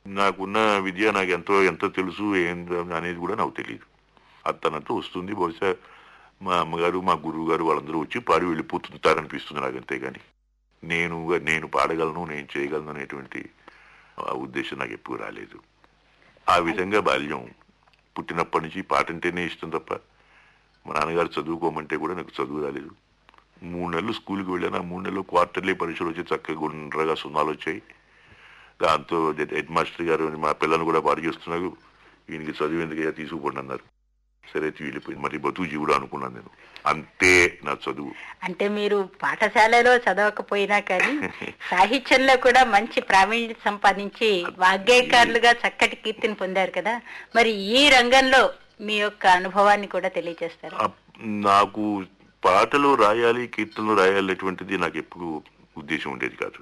నాకున్న విద్య నాకు ఎంతో ఎంతో తెలుసు ఏం అనేది కూడా నాకు తెలియదు అతనంతా వస్తుంది బహుశా మా అమ్మగారు మా గురువు గారు వాళ్ళందరూ వచ్చి పాడి వెళ్ళిపోతుంటారనిపిస్తుంది నాకు అంతేగాని నేను నేను పాడగలను నేను చేయగలను అనేటువంటి ఆ ఉద్దేశం నాకు ఎప్పుడు రాలేదు ఆ విధంగా బాల్యం పుట్టినప్పటి నుంచి పాట అంటేనే ఇష్టం తప్ప మా నాన్నగారు చదువుకోమంటే కూడా నాకు చదువు రాలేదు మూడు నెలలు స్కూల్కి వెళ్ళాను ఆ మూడు నెలలు క్వార్టర్లీ పరీక్షలు వచ్చి చక్కగా గుండ్రగా సున్నాలు వచ్చాయి దాంతో హెడ్ మాస్టర్ గారు మా పిల్లలు కూడా పాడు చేస్తున్నారు ఈయనకి చదువు ఎందుకయ్యా తీసుకుపోండి అన్నారు సరే అయితే వెళ్ళిపోయింది మరి బతుకు జీవుడు అనుకున్నాను నేను అంతే నా చదువు అంటే మీరు పాఠశాలలో చదవకపోయినా కానీ సాహిత్యంలో కూడా మంచి ప్రావీణ్యం సంపాదించి వాగ్గేయకారులుగా చక్కటి కీర్తిని పొందారు కదా మరి ఈ రంగంలో మీ యొక్క అనుభవాన్ని కూడా తెలియజేస్తారు అప్- నాకు పాటలు రాయాలి కీర్తనలు రాయాలి అనేటువంటిది నాకు ఎప్పుడు ఉద్దేశం ఉండేది కాదు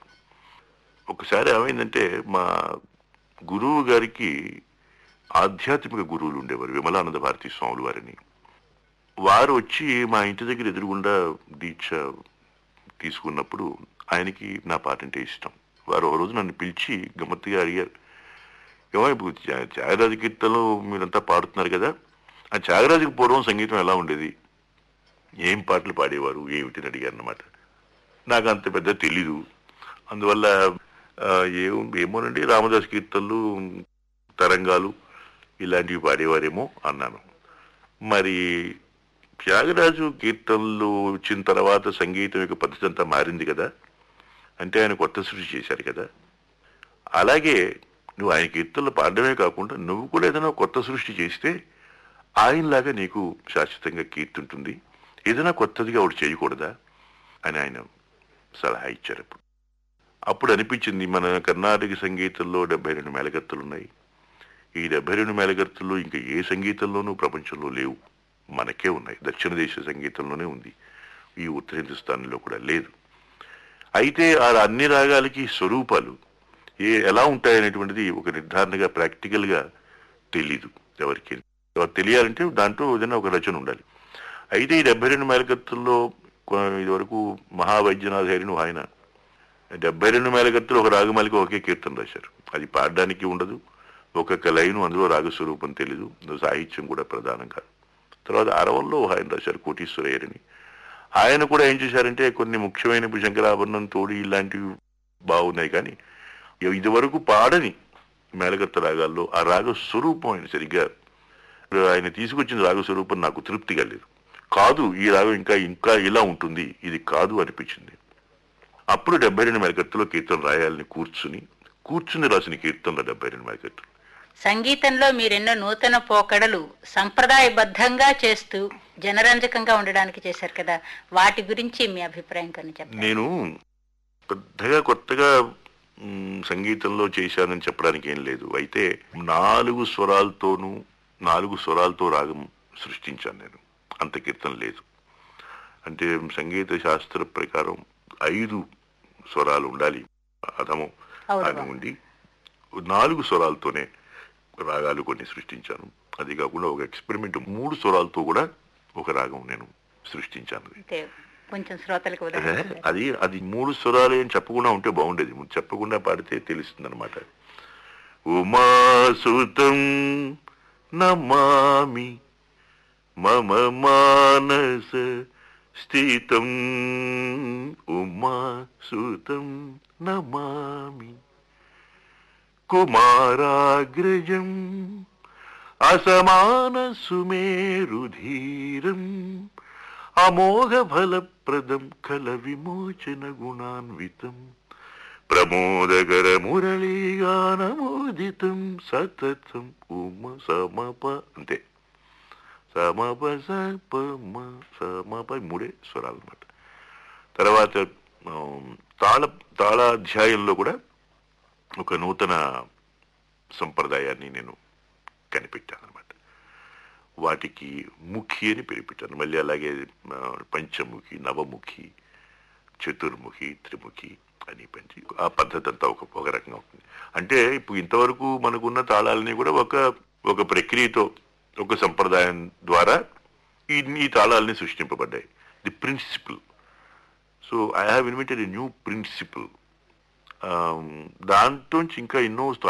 ఒకసారి ఏమైందంటే మా గురువు గారికి ఆధ్యాత్మిక గురువులు ఉండేవారు విమలానంద భారతీ స్వాములు వారిని వారు వచ్చి మా ఇంటి దగ్గర ఎదురుగుండా దీక్ష తీసుకున్నప్పుడు ఆయనకి నా పాట అంటే ఇష్టం వారు ఒక రోజు నన్ను పిలిచి గమ్మత్తుగా అడిగారు ఏమో ఇప్పుడు త్యా- త్యాగరాజ కీర్తనలు మీరంతా పాడుతున్నారు కదా ఆ త్యాగరాజుకి పూర్వం సంగీతం ఎలా ఉండేది ఏం పాటలు పాడేవారు ఏమిటిని అడిగారు అనమాట నాకు అంత పెద్ద తెలీదు అందువల్ల ఆ, ఏం ఏమోనండి రామదాస్ కీర్తనలు తరంగాలు ఇలాంటివి పాడేవారేమో అన్నాను మరి త్యాగరాజు కీర్తనలు వచ్చిన తర్వాత సంగీతం యొక్క పద్ధతి అంతా మారింది కదా అంటే ఆయన కొత్త సృష్టి చేశారు కదా అలాగే నువ్వు ఆయన కీర్తనలు పాడడమే కాకుండా నువ్వు కూడా ఏదైనా కొత్త సృష్టి చేస్తే ఆయనలాగా నీకు శాశ్వతంగా కీర్తి ఉంటుంది ఏదైనా కొత్తదిగా ఒకటి చేయకూడదా అని ఆయన సలహా ఇచ్చారు అప్పుడు అప్పుడు అనిపించింది మన కర్ణాటక సంగీతంలో డెబ్బై రెండు మేళగత్తులు ఉన్నాయి ఈ డెబ్బై రెండు మేళగత్తులు ఇంకా ఏ సంగీతంలోనూ ప్రపంచంలో లేవు మనకే ఉన్నాయి దక్షిణ దేశ సంగీతంలోనే ఉంది ఈ ఉత్తర హిందుస్థాన్లో కూడా లేదు అయితే ఆ అన్ని రాగాలకి స్వరూపాలు ఏ ఎలా ఉంటాయనేటువంటిది ఒక నిర్ధారణగా ప్రాక్టికల్గా తెలీదు ఎవరికి ఎవరు తెలియాలంటే దాంట్లో ఏదైనా ఒక రచన ఉండాలి అయితే ఈ డెబ్బై రెండు మేలకత్తుల్లో కొ- ఇదివరకు మహావైద్యనాథ్ హరిను ఆయన డెబ్బై రెండు మేలకత్తులు ఒక రాగమాలిక ఒకే కీర్తన రాశారు అది పాడడానికి ఉండదు ఒక్కొక్క లైను అందులో రాగస్వరూపం తెలీదు అందులో సాహిత్యం కూడా ప్రధానం కాదు తర్వాత అరవల్లో ఆయన రాశారు కోటీశ్వరయ్యని ఆయన కూడా ఏం చేశారంటే కొన్ని ముఖ్యమైన ఇప్పుడు శంకరాభరణం తోడి ఇలాంటివి బాగున్నాయి కానీ ఇదివరకు పాడని మేళగత్త రాగాల్లో ఆ రాగ స్వరూపం ఆయన సరిగ్గా ఆయన తీసుకొచ్చిన రాగ స్వరూపం నాకు తృప్తిగా లేదు కాదు ఈ రాగం ఇంకా ఇంకా ఇలా ఉంటుంది ఇది కాదు అనిపించింది అప్పుడు డెబ్బై రెండు మేళకత్తులో కీర్తన రాయాలని కూర్చుని కూర్చుని రాసిన కీర్తనలో డెబ్బై రెండు మేళకత్తులు సంగీతంలో మీరెన్నో నూతన పోకడలు సంప్రదాయబద్ధంగా చేస్తూ జనరంజకంగా ఉండడానికి చేశారు కదా వాటి గురించి మీ అభిప్రాయం కొన్ని చెప్పండి నేను పెద్దగా కొత్తగా మ్, సంగీతంలో చేశానని చెప్పడానికి ఏం లేదు అయితే నాలుగు స్వరాలతోనూ నాలుగు స్వరాలతో రాగం సృష్టించాను నేను అంత కీర్తన లేదు అంటే సంగీత శాస్త్ర ప్రకారం ఐదు స్వరాలు ఉండాలి అధము అవును. అని ఉండి నాలుగు స్వరాలతోనే రాగాలు కొన్ని సృష్టించాను అది కాకుండా ఒక ఎక్స్పెరిమెంట్ మూడు స్వరాలతో కూడా ఒక రాగం నేను సృష్టించాను అంటే కొంచెం శ్రోతలకు ఏ, ఉదాహరణ అది అది మూడు స్వరాలు ఏం చెప్పకుండా ఉంటే బాగుండేది చెప్పకుండా పాడితే తెలుస్తుంది అనమాట ఉమాసుతం నమామి మమ మానస స్థితం ఉమాసుతం నమామి కుమారాగ్రజం అసమాన సుమేరుధీరం అమోఘ ఫలప్రదం కల విమోచన గుణాన్వితం ప్రమోదకర మురళీగానమోదితం సతతం ఉమ సమప అంతే సమప సప మ సమప మూడే స్వరాలు అన్నమాట తర్వాత ఆ, తాళ తాళాధ్యాయంలో కూడా ఒక నూతన సంప్రదాయాన్ని నేను కనిపెట్టాను అనమాట వాటికి ముఖి అని పేరు పెట్టాను మళ్ళీ అలాగే ఆ, పంచముఖి నవముఖి చతుర్ముఖి త్రిముఖి అని పెంచి ఆ పద్ధతి అంతా ఒక ఒక రకంగా ఉంటుంది అంటే ఇప్పుడు ఇంతవరకు మనకున్న తాళాలని కూడా ఒక ఒక ప్రక్రియతో ఒక సంప్రదాయం ద్వారా ఈ ఈ తాళాలని సృష్టింపబడ్డాయి the principle so I have invented a new principle దాంట్లోంచి ఇంకా ఎన్నో